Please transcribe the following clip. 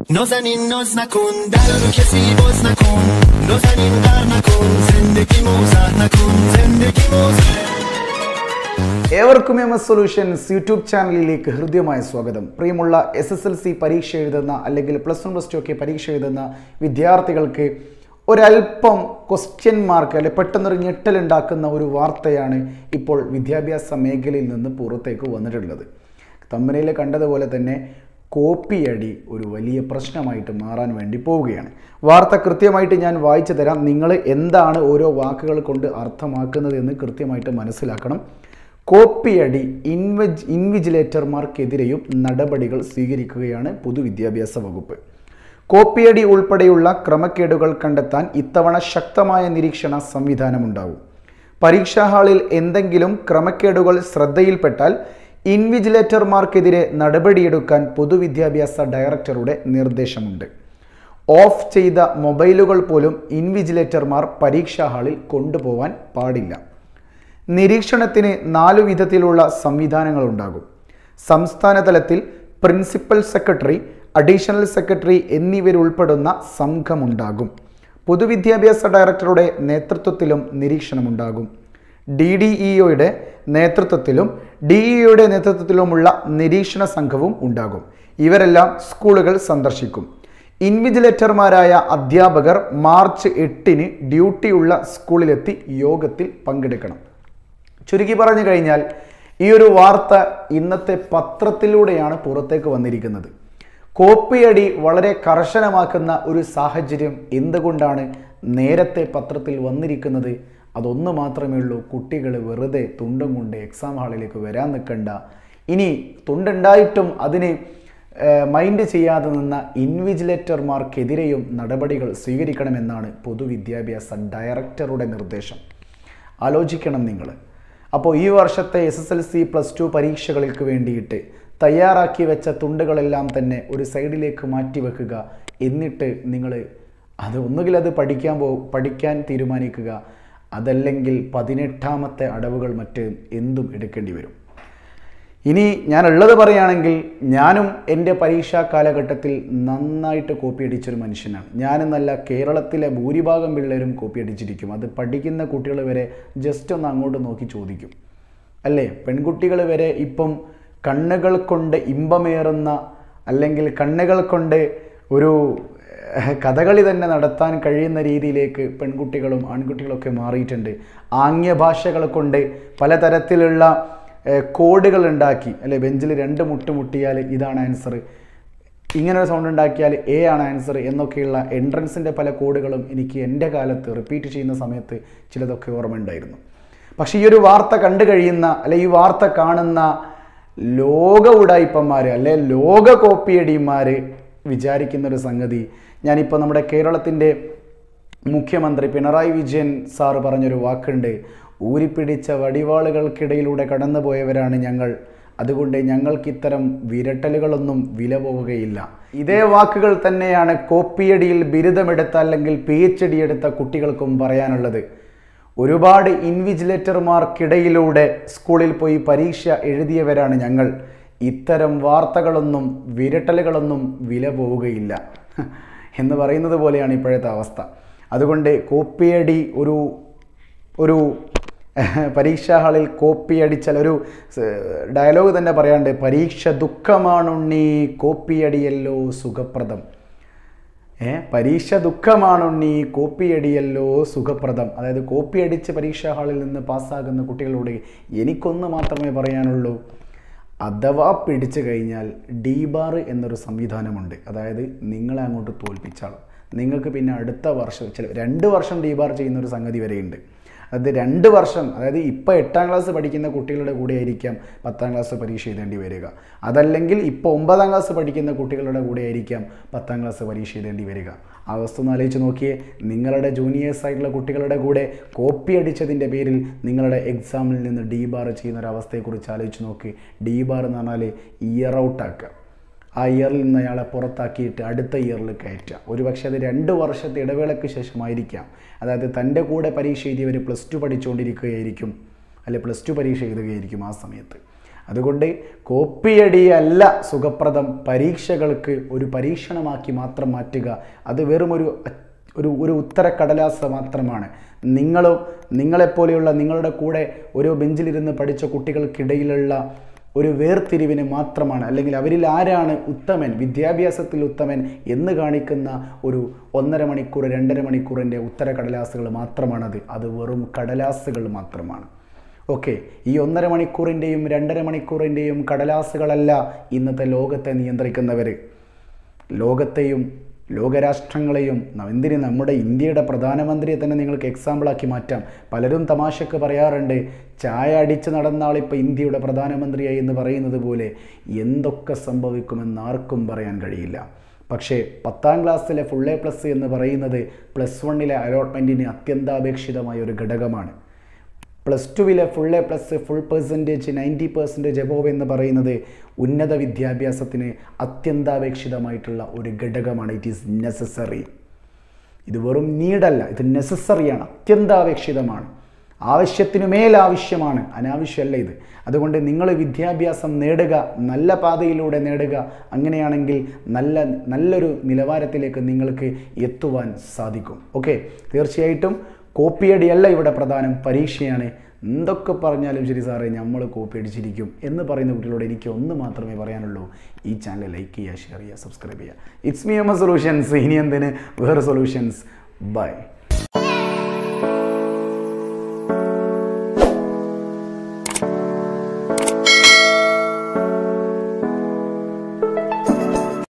نازنین ناز نکن در رو کسی باز نکن نازنین در نکن زندگی موزه نکن زندگی موزه ഏവർക്കും M S solutions YouTube ചാനലിലേക്ക് ഹൃദ്യമായ സ്വാഗതം പ്രിയമുള്ള എസ് എസ് എൽ സി പരീക്ഷ എഴുതുന്ന അല്ലെങ്കിൽ പ്ലസ് വൺ പ്ലസ് ടു ഒക്കെ പരീക്ഷ എഴുതുന്ന വിദ്യാർത്ഥികൾക്ക് ഒരല്പം ക്വസ്റ്റ്യൻ മാർക്ക് അല്ലെ പെട്ടെന്നൊരു ഞെട്ടലുണ്ടാക്കുന്ന ഒരു വാർത്തയാണ് ഇപ്പോൾ വിദ്യാഭ്യാസ മേഖലയിൽ നിന്ന് പുറത്തേക്ക് വന്നിട്ടുള്ളത് തമ്പനയിൽ കണ്ടതുപോലെ തന്നെ കോപ്പിയടി ഒരു വലിയ പ്രശ്നമായിട്ട് മാറാൻ വേണ്ടി പോവുകയാണ് വാർത്ത കൃത്യമായിട്ട് ഞാൻ വായിച്ചു തരാം നിങ്ങൾ എന്താണ് ഓരോ വാക്കുകൾ കൊണ്ട് അർത്ഥമാക്കുന്നത് എന്ന് കൃത്യമായിട്ട് മനസ്സിലാക്കണം കോപ്പിയടി ഇൻവെജ് ഇൻവിജിലേറ്റർമാർക്കെതിരെയും നടപടികൾ സ്വീകരിക്കുകയാണ് പൊതുവിദ്യാഭ്യാസ വകുപ്പ് കോപ്പിയടി ഉൾപ്പെടെയുള്ള ക്രമക്കേടുകൾ കണ്ടെത്താൻ ഇത്തവണ ശക്തമായ നിരീക്ഷണ സംവിധാനമുണ്ടാവും പരീക്ഷാ ഹാളിൽ എന്തെങ്കിലും ക്രമക്കേടുകൾ ശ്രദ്ധയിൽപ്പെട്ടാൽ ഇൻവിജിലേറ്റർമാർക്കെതിരെ നടപടിയെടുക്കാൻ പൊതുവിദ്യാഭ്യാസ ഡയറക്ടറുടെ നിർദ്ദേശമുണ്ട് ഓഫ് ചെയ്ത മൊബൈലുകൾ പോലും ഇൻവിജിലേറ്റർമാർ പരീക്ഷാ ഹാളിൽ കൊണ്ടുപോകാൻ പാടില്ല നിരീക്ഷണത്തിന് നാലു വിധത്തിലുള്ള സംവിധാനങ്ങളുണ്ടാകും സംസ്ഥാന തലത്തിൽ പ്രിൻസിപ്പൽ സെക്രട്ടറി അഡീഷണൽ സെക്രട്ടറി എന്നിവരുൾപ്പെടുന്ന സംഘമുണ്ടാകും പൊതുവിദ്യാഭ്യാസ ഡയറക്ടറുടെ നേതൃത്വത്തിലും നിരീക്ഷണമുണ്ടാകും ഡി ഡി ഇഒയുടെ നേതൃത്വത്തിലും ഡി ഇഒയുടെ നേതൃത്വത്തിലുമുള്ള നിരീക്ഷണ സംഘവും ഉണ്ടാകും ഇവരെല്ലാം സ്കൂളുകൾ സന്ദർശിക്കും ഇൻവിജിലേറ്റർമാരായ അധ്യാപകർ മാർച്ച് എട്ടിന് ഡ്യൂട്ടിയുള്ള സ്കൂളിലെത്തി യോഗത്തിൽ പങ്കെടുക്കണം ചുരുക്കി പറഞ്ഞു കഴിഞ്ഞാൽ ഈ ഒരു വാർത്ത ഇന്നത്തെ പത്രത്തിലൂടെയാണ് പുറത്തേക്ക് വന്നിരിക്കുന്നത് കോപ്പിയടി വളരെ കർശനമാക്കുന്ന ഒരു സാഹചര്യം എന്തുകൊണ്ടാണ് നേരത്തെ പത്രത്തിൽ വന്നിരിക്കുന്നത് അതൊന്ന് മാത്രമേ ഉള്ളൂ കുട്ടികൾ വെറുതെ തുണ്ടും കൊണ്ട് എക്സാം ഹാളിലേക്ക് വരാൻ നിൽക്കണ്ട ഇനി തുണ്ടുണ്ടായിട്ടും അതിന് ഏഹ്, മൈൻഡ് ചെയ്യാതെ നിന്ന ഇൻവിജിലേറ്റർമാർക്കെതിരെയും നടപടികൾ സ്വീകരിക്കണമെന്നാണ് പൊതുവിദ്യാഭ്യാസ ഡയറക്ടറുടെ നിർദ്ദേശം ആലോചിക്കണം നിങ്ങൾ അപ്പോൾ ഈ വർഷത്തെ S S L C plus two പരീക്ഷകൾക്ക് വേണ്ടിയിട്ട് തയ്യാറാക്കി വെച്ച തുണ്ടുകളെല്ലാം തന്നെ ഒരു സൈഡിലേക്ക് മാറ്റി വെക്കുക എന്നിട്ട് നിങ്ങൾ അത് ഒന്നുകിൽ അത് പഠിക്കാൻ പോ പഠിക്കാൻ തീരുമാനിക്കുക അതല്ലെങ്കിൽ പതിനെട്ടാമത്തെ അടവുകൾ മറ്റ് എന്തും എടുക്കേണ്ടി വരും ഇനി ഞാൻ ഉള്ളത് പറയുകയാണെങ്കിൽ ഞാനും എൻ്റെ പരീക്ഷാ കാലഘട്ടത്തിൽ നന്നായിട്ട് കോപ്പി അടിച്ചൊരു മനുഷ്യനാണ് ഞാനെന്നല്ല കേരളത്തിലെ ഭൂരിഭാഗം പിള്ളേരും കോപ്പി അടിച്ചിരിക്കും അത് പഠിക്കുന്ന കുട്ടികൾ വരെ ജസ്റ്റ് ഒന്ന് അങ്ങോട്ട് നോക്കി ചോദിക്കും അല്ലേ പെൺകുട്ടികൾ വരെ ഇപ്പം കണ്ണുകൾ കൊണ്ട് ഇമ്പമേറുന്ന അല്ലെങ്കിൽ കണ്ണുകൾ കൊണ്ട് ഒരു ഏഹ്, കഥകളി തന്നെ നടത്താൻ കഴിയുന്ന രീതിയിലേക്ക് പെൺകുട്ടികളും ആൺകുട്ടികളൊക്കെ മാറിയിട്ടുണ്ട് ആംഗ്യഭാഷകൾ കൊണ്ട് പലതരത്തിലുള്ള ഏഹ്, കോഡുകൾ ഉണ്ടാക്കി അല്ലെ ബെഞ്ചിൽ രണ്ട് മുട്ട് മുട്ടിയാൽ ഇതാണ് ആൻസർ ഇങ്ങനെ ഒരു സൗണ്ട് ഉണ്ടാക്കിയാൽ എ ആണ് ആൻസർ എന്നൊക്കെയുള്ള എൻട്രൻസിൻ്റെ പല കോഡുകളും എനിക്ക് എൻ്റെ കാലത്ത് റിപ്പീറ്റ് ചെയ്യുന്ന സമയത്ത് ചിലതൊക്കെ ഓർമ്മയുണ്ടായിരുന്നു പക്ഷേ ഈ ഒരു വാർത്ത കണ്ടു കഴിയുന്ന അല്ലെ ഈ വാർത്ത കാണുന്ന ലോക ഉടായിപ്പന്മാർ അല്ലെ ലോക കോപ്പിയടിമാർ വിചാരിക്കുന്ന ഒരു സംഗതി ഞാനിപ്പോൾ നമ്മുടെ കേരളത്തിൻ്റെ മുഖ്യമന്ത്രി പിണറായി വിജയൻ സാറ് പറഞ്ഞൊരു വാക്കുണ്ട് ഊരിപ്പിടിച്ച വടിവാളുകൾക്കിടയിലൂടെ കടന്നുപോയവരാണ് ഞങ്ങൾ അതുകൊണ്ട് ഞങ്ങൾക്ക് ഇത്തരം വിരട്ടലുകളൊന്നും വില പോവുകയില്ല ഇതേ വാക്കുകൾ തന്നെയാണ് കോപ്പിയടിയിൽ ബിരുദമെടുത്ത അല്ലെങ്കിൽ പി എച്ച് ഡി എടുത്ത കുട്ടികൾക്കും പറയാനുള്ളത് ഒരുപാട് ഇൻവിജിലേറ്റർമാർക്കിടയിലൂടെ സ്കൂളിൽ പോയി പരീക്ഷ എഴുതിയവരാണ് ഞങ്ങൾ ഇത്തരം വാർത്തകളൊന്നും വിരട്ടലുകളൊന്നും വില പോവുകയില്ല എന്ന് പറയുന്നത് പോലെയാണ് ഇപ്പോഴത്തെ അവസ്ഥ അതുകൊണ്ട് കോപ്പിയടി ഒരു ഒരു പരീക്ഷാ ഹാളിൽ കോപ്പി അടിച്ചാൽ ഒരു ഡയലോഗ് തന്നെ പറയാണ്ട് പരീക്ഷ ദുഃഖമാണുണ്ണി കോപ്പിയടിയല്ലോ സുഖപ്രദം ഏ പരീക്ഷ ദുഃഖമാണുണ്ണി കോപ്പിയടിയല്ലോ സുഖപ്രദം അതായത് കോപ്പി അടിച്ച് പരീക്ഷാ ഹാളിൽ നിന്ന് പാസ്സാകുന്ന കുട്ടികളോട് എനിക്കൊന്ന് മാത്രമേ പറയാനുള്ളൂ അഥവാ പിടിച്ചു കഴിഞ്ഞാൽ ഡി ബാർ എന്നൊരു സംവിധാനമുണ്ട് അതായത് നിങ്ങളെ അങ്ങോട്ട് തോൽപ്പിച്ചാൾ നിങ്ങൾക്ക് പിന്നെ അടുത്ത വർഷം ചില രണ്ട് വർഷം ഡി ബാർ ചെയ്യുന്ന ഒരു സംഗതി വരെയുണ്ട് അത് രണ്ട് വർഷം അതായത് ഇപ്പോൾ എട്ടാം ക്ലാസ് പഠിക്കുന്ന കുട്ടികളുടെ കൂടെ ആയിരിക്കാം പത്താം ക്ലാസ് പരീക്ഷ എഴുതേണ്ടി വരിക അതല്ലെങ്കിൽ ഇപ്പോൾ ഒമ്പതാം ക്ലാസ് പഠിക്കുന്ന കുട്ടികളുടെ കൂടെ ആയിരിക്കാം പത്താം ക്ലാസ് പരീക്ഷ എഴുതേണ്ടി വരിക ആ അവസ്ഥ ഒന്ന് ആലോചിച്ച് നോക്കിയേ നിങ്ങളുടെ ജൂനിയേഴ്സ് ആയിട്ടുള്ള കുട്ടികളുടെ കൂടെ കോപ്പി അടിച്ചതിൻ്റെ പേരിൽ നിങ്ങളുടെ എക്സാമിൽ നിന്ന് ഡി ബാർ ചെയ്യുന്ന ഒരു അവസ്ഥയെക്കുറിച്ച് ആലോചിച്ച് നോക്കി ഡി ബാർ എന്ന് പറഞ്ഞാൽ ഇയർ ഔട്ട് ആക്കുക ആ ഇയറിൽ നിന്ന് അയാളെ പുറത്താക്കിയിട്ട് അടുത്ത ഇയറിൽ കയറ്റുക ഒരുപക്ഷെ അത് രണ്ട് വർഷത്തെ ഇടവേളയ്ക്ക് ശേഷമായിരിക്കാം അതായത് തൻ്റെ കൂടെ പരീക്ഷ എഴുതിയവർ പ്ലസ് ടു പഠിച്ചുകൊണ്ടിരിക്കുകയായിരിക്കും അല്ലെ പ്ലസ് ടു പരീക്ഷ എഴുതുകയായിരിക്കും ആ സമയത്ത് അതുകൊണ്ട് കോപ്പിയടിയല്ല സുഖപ്രദം പരീക്ഷകൾക്ക് ഒരു പരീക്ഷണമാക്കി മാത്രം മാറ്റുക അത് വെറും ഒരു ഒരു ഒരു ഉത്തരക്കടലാസ് മാത്രമാണ് നിങ്ങളും നിങ്ങളെപ്പോലെയുള്ള നിങ്ങളുടെ കൂടെ ഒരു ബെഞ്ചിലിരുന്ന് പഠിച്ച കുട്ടികൾക്കിടയിലുള്ള ഒരു വേർതിരിവിന് മാത്രമാണ് അല്ലെങ്കിൽ അവരിൽ ആരാണ് ഉത്തമൻ വിദ്യാഭ്യാസത്തിൽ ഉത്തമൻ എന്ന് കാണിക്കുന്ന ഒരു ഒന്നര മണിക്കൂർ രണ്ടര മണിക്കൂറിൻ്റെ ഉത്തര കടലാസുകൾ മാത്രമാണത് അത് വെറും കടലാസുകൾ മാത്രമാണ് ഓക്കെ ഈ ഒന്നര മണിക്കൂറിൻ്റെയും രണ്ടര മണിക്കൂറിൻ്റെയും കടലാസുകളല്ല ഇന്നത്തെ ലോകത്തെ നിയന്ത്രിക്കുന്നവർ ലോകത്തെയും ലോകരാഷ്ട്രങ്ങളെയും ന- എന്തിന് നമ്മുടെ ഇന്ത്യയുടെ പ്രധാനമന്ത്രിയെ തന്നെ നിങ്ങൾക്ക് എക്സാമ്പിളാക്കി മാറ്റാം പലരും തമാശക്ക് പറയാറുണ്ട് ചായ അടിച്ച് നടന്ന ആളിപ്പോൾ ഇന്ത്യയുടെ പ്രധാനമന്ത്രിയായി എന്ന് പറയുന്നത് പോലെ എന്തൊക്കെ സംഭവിക്കുമെന്ന് ആർക്കും പറയാൻ കഴിയില്ല പക്ഷേ പത്താം ക്ലാസ്സിലെ ഫുൾ എ പ്ലസ് എന്ന് പറയുന്നത് പ്ലസ് വണ്ണിലെ അലോട്ട്മെൻറ്റിന് അത്യന്താപേക്ഷിതമായ ഒരു ഘടകമാണ് പ്ലസ് ടുവിലെ full A plus full percentage ninety percentage above എന്ന് പറയുന്നത് ഉന്നത വിദ്യാഭ്യാസത്തിന് അത്യന്താപേക്ഷിതമായിട്ടുള്ള ഒരു ഘടകമാണ് ഇറ്റ് ഈസ് നെസസറി ഇത് വെറും നീഡല്ല ഇത് നെസസറിയാണ് അത്യന്താപേക്ഷിതമാണ് ആവശ്യത്തിനു മേൽ ആവശ്യമാണ് അനാവശ്യമല്ല ഇത് അതുകൊണ്ട് നിങ്ങൾ വിദ്യാഭ്യാസം നേടുക നല്ല പാതയിലൂടെ നേടുക അങ്ങനെയാണെങ്കിൽ നല്ല നല്ലൊരു നിലവാരത്തിലേക്ക് നിങ്ങൾക്ക് എത്തുവാൻ സാധിക്കും ഓക്കെ തീർച്ചയായിട്ടും കോപ്പിയടിയല്ല ഇവിടെ പ്രധാനം പരീക്ഷയാണ് എന്തൊക്കെ പറഞ്ഞാലും ശരി സാറേ നമ്മൾ കോപ്പി അടിച്ചിരിക്കും എന്ന് പറയുന്ന കുട്ടികളോട് എനിക്ക് ഒന്ന് മാത്രമേ പറയാനുള്ളൂ ഈ ചാനൽ ലൈക്ക് ചെയ്യുക ഷെയർ ചെയ്യുക സബ്സ്ക്രൈബ് ചെയ്യുക ഇറ്റ്സ് മി എം സൊല്യൂഷൻസ് ഇനി എന്തിന് വേറെ സൊല്യൂഷൻസ് ബൈ